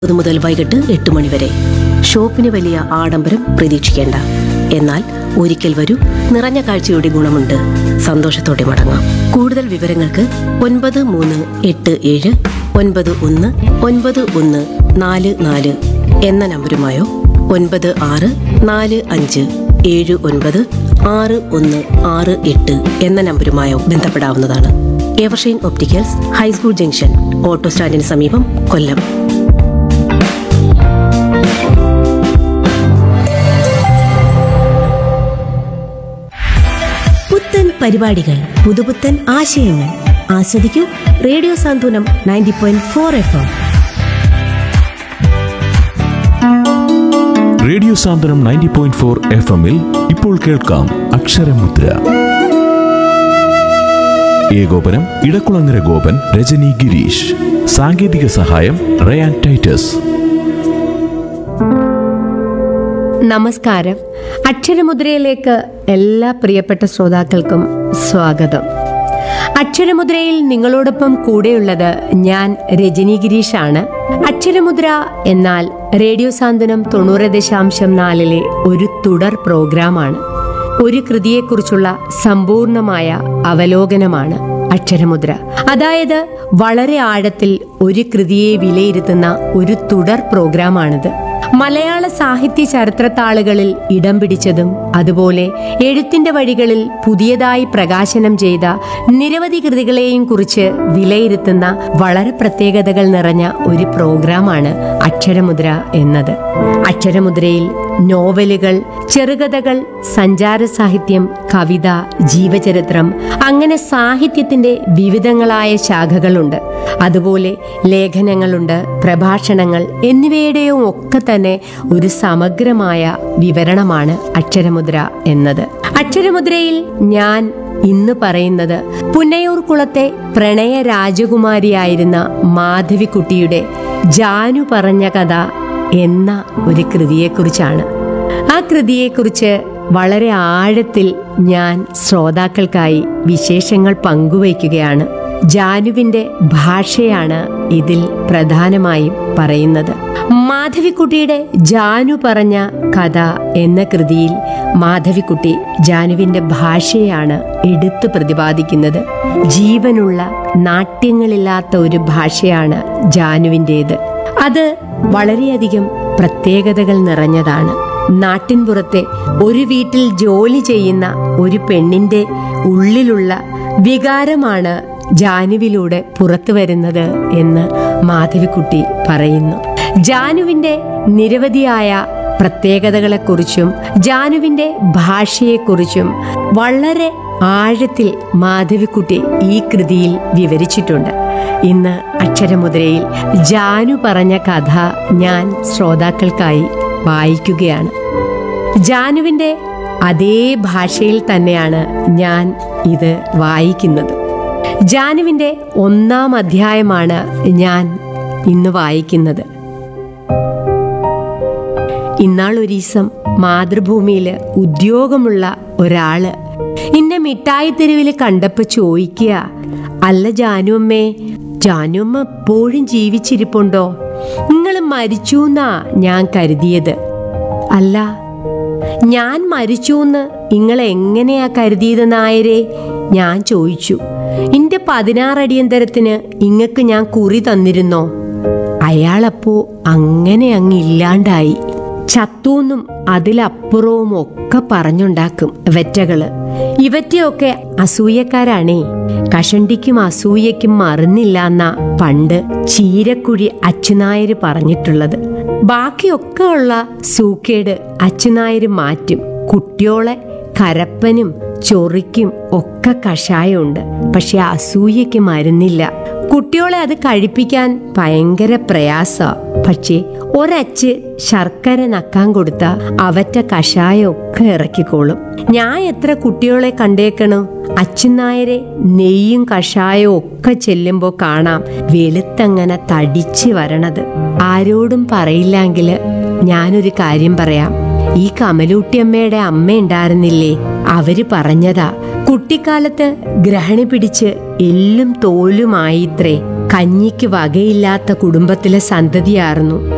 ഒമ്പത് മുതൽ വൈകിട്ട് എട്ട് മണി വരെ ഷോപ്പിന് വലിയ ആഡംബരം പ്രതീക്ഷിക്കേണ്ട എന്നാൽ ഒരിക്കൽ വരൂ നിറഞ്ഞ കാഴ്ചയുടെ ഗുണമുണ്ട് സന്തോഷത്തോടെ മടങ്ങാം കൂടുതൽ വിവരങ്ങൾക്ക് ഒൻപത് മൂന്ന് എട്ട് ഏഴ് ഒൻപത് ഒന്ന് ഒൻപത് ഒന്ന് നാല് നാല് എന്ന നമ്പരുമായോ ഒൻപത് ആറ് നാല് അഞ്ച് ഏഴ് ഒൻപത് ആറ് ഒന്ന് ആറ് എട്ട് എന്ന നമ്പരുമായോ ബന്ധപ്പെടാവുന്നതാണ് Evershine Opticals high school junction auto സ്റ്റാൻഡിന് സമീപം കൊല്ലം പുത്തൻ പരിപാടികൾ പുതുപുത്തൻ ആശയങ്ങൾ ആസ്വദിക്കൂ radio Santhwanam ninety point four F M radio Santhwanam ninety point four F എമ്മിൽ ഇപ്പോൾ കേൾക്കാം അക്ഷരമുദ്ര ഏകോപനം ഇടക്കുളങ്ങര ഗോപൻ രജനി ഗിരീഷ് സാങ്കേതിക സഹായം റയാൻ ടൈറ്റസ് നമസ്കാരം അക്ഷരമുദ്രയിലേക്ക് എല്ലാ പ്രിയപ്പെട്ട ശ്രോതാക്കൾക്കും സ്വാഗതം അക്ഷരമുദ്രയിൽ നിങ്ങളോടൊപ്പം കൂടെയുള്ളത് ഞാൻ രജനി ഗിരീഷാണ് അക്ഷരമുദ്ര എന്നാൽ റേഡിയോ സാന്ത്വനം തൊണ്ണൂറ് ദശാംശം നാലിലെ ഒരു തുടർ പ്രോഗ്രാമാണ് ഒരു കൃതിയെക്കുറിച്ചുള്ള സമ്പൂർണമായ അവലോകനമാണ് അക്ഷരമുദ്ര അതായത് വളരെ ആഴത്തിൽ ഒരു കൃതിയെ വിലയിരുത്തുന്ന ഒരു തുടർ പ്രോഗ്രാമാണിത് മലയാള സാഹിത്യ ചരിത്രത്താളുകളിൽ ഇടം പിടിച്ചതും അതുപോലെ എഴുത്തിന്റെ വഴികളിൽ പുതിയതായി പ്രകാശനം ചെയ്ത നിരവധി കൃതികളെയും കുറിച്ച് വിലയിരുത്തുന്ന വളരെ പ്രത്യേകതകൾ നിറഞ്ഞ ഒരു പ്രോഗ്രാമാണ് അക്ഷരമുദ്ര എന്നത് അക്ഷരമുദ്രയിൽ നോവലുകൾ ചെറുകഥകൾ സഞ്ചാര സാഹിത്യം കവിത ജീവചരിത്രം അങ്ങനെ സാഹിത്യത്തിന്റെ വിവിധങ്ങളായ ശാഖകളുണ്ട് അതുപോലെ ലേഖനങ്ങളുണ്ട് പ്രഭാഷണങ്ങൾ എന്നിവയുടെയും ഒക്കെ തന്നെ ഒരു സമഗ്രമായ വിവരണമാണ് അക്ഷരമുദ്ര എന്നത് അക്ഷരമുദ്രയിൽ ഞാൻ ഇന്ന് പറയുന്നത് പുന്നയൂർ കുളത്തെ പ്രണയ രാജകുമാരിയായിരുന്ന മാധവിക്കുട്ടിയുടെ ജാനു പറഞ്ഞ കഥ എന്ന ഒരു കൃതിയെക്കുറിച്ചാണ് ആ കൃതിയെക്കുറിച്ച് വളരെ ആഴത്തിൽ ഞാൻ ശ്രോതാക്കൾക്കായി വിശേഷങ്ങൾ പങ്കുവയ്ക്കുകയാണ് ജാനുവിന്റെ ഭാഷയാണ് ഇതിൽ പ്രധാനമായും പറയുന്നത് മാധവിക്കുട്ടിയുടെ ജാനു പറഞ്ഞ കഥ എന്ന കൃതിയിൽ മാധവിക്കുട്ടി ജാനുവിന്റെ ഭാഷയാണ് എടുത്തു പ്രതിപാദിക്കുന്നത് ജീവനുള്ള നാട്യങ്ങളില്ലാത്ത ഒരു ഭാഷയാണ് ജാനുവിൻ്റേത് അത് വളരെയധികം പ്രത്യേകതകൾ നിറഞ്ഞതാണ് നാട്ടിൻപുറത്തെ ഒരു വീട്ടിൽ ജോലി ചെയ്യുന്ന ഒരു പെണ്ണിന്റെ ഉള്ളിലുള്ള വികാരമാണ് ജാനുവിലൂടെ പുറത്തു വരുന്നത് എന്ന് മാധവിക്കുട്ടി പറയുന്നു ജാനുവിന്റെ നിരവധിയായ പ്രത്യേകതകളെക്കുറിച്ചും ജാനുവിന്റെ ഭാഷയെക്കുറിച്ചും വളരെ ആഴത്തിൽ മാധവിക്കുട്ടി ഈ കൃതിയിൽ വിവരിച്ചിട്ടുണ്ട് ഇന്ന് അക്ഷരമുദ്രയിൽ ജാനു പറഞ്ഞ കഥ ഞാൻ ശ്രോതാക്കൾക്കായി വായിക്കുകയാണ് ജാനുവിന്റെ അതേ ഭാഷയിൽ തന്നെയാണ് ഞാൻ ഇത് വായിക്കുന്നത് ജാനുവിന്റെ ഒന്നാം അധ്യായമാണ് ഞാൻ ഇന്ന് വായിക്കുന്നത് ഇന്നാളൊരീസം മാതൃഭൂമിയിൽ ഉദ്യോഗമുള്ള ഒരാള് ഇന്നെ മിഠായി തെരുവിൽ കണ്ടപ്പോ ചോദിക്കുക അല്ല ജാനുമ്മേ ജാനുമ്മ എപ്പോഴും ജീവിച്ചിരിപ്പുണ്ടോ നിങ്ങൾ മരിച്ചു എന്നാ ഞാൻ കരുതിയത് അല്ല ഞാൻ മരിച്ചൂന്ന് നിങ്ങൾ എങ്ങനെയാ കരുതിയത് നായരെ ഞാൻ ചോദിച്ചു ഇന്റെ പതിനാറടിയന്തരത്തിന് ഇങ്ങക്ക് ഞാൻ കുറി തന്നിരുന്നോ അയാളപ്പോ അങ്ങനെ അങ്ങ് ഇല്ലാണ്ടായി ചത്തൂന്നും അതിലപ്പുറവും ഒക്കെ പറഞ്ഞുണ്ടാക്കും വെറ്റകള് ഇവറ്റയൊക്കെ അസൂയക്കാരാണേ കഷണ്ടിക്കും അസൂയക്കും മറന്നില്ല എന്നാ പണ്ട് ചീരക്കുഴി അച്ചുനായര് പറഞ്ഞിട്ടുള്ളത് ബാക്കിയൊക്കെ ഉള്ള സൂക്കേട് അച്ചുനായര് മാറ്റും കുട്ടിയോളെ കരപ്പനും ചൊറിക്കും ഒക്കെ കഷായമുണ്ട് പക്ഷെ അസൂയക്ക് മരുന്നില്ല കുട്ടിയോളെ അത് കഴിപ്പിക്കാൻ ഭയങ്കര പ്രയാസ പക്ഷേ ഒരച്ച് ശർക്കര നക്കാൻ കൊടുത്ത അവറ്റ കഷായമൊക്കെ ഇറക്കിക്കോളും ഞാൻ എത്ര കുട്ടികളെ കണ്ടേക്കണു അച്ഛനായരെ നെയ്യും കഷായവും ഒക്കെ ചെല്ലുമ്പോ കാണാം വെളുത്തങ്ങനെ തടിച്ച് വരണത് ആരോടും പറയില്ലെങ്കില് ഞാനൊരു കാര്യം പറയാം ഈ കമലൂട്ടിയമ്മയുടെ അമ്മ ഉണ്ടായിരുന്നില്ലേ അവര് പറഞ്ഞതാ കുട്ടിക്കാലത്ത് ഗ്രഹണി പിടിച്ച് എല്ലും തോലുമായിത്രേ കഞ്ഞിക്ക് വകയില്ലാത്ത കുടുംബത്തിലെ സന്തതിയായിരുന്നു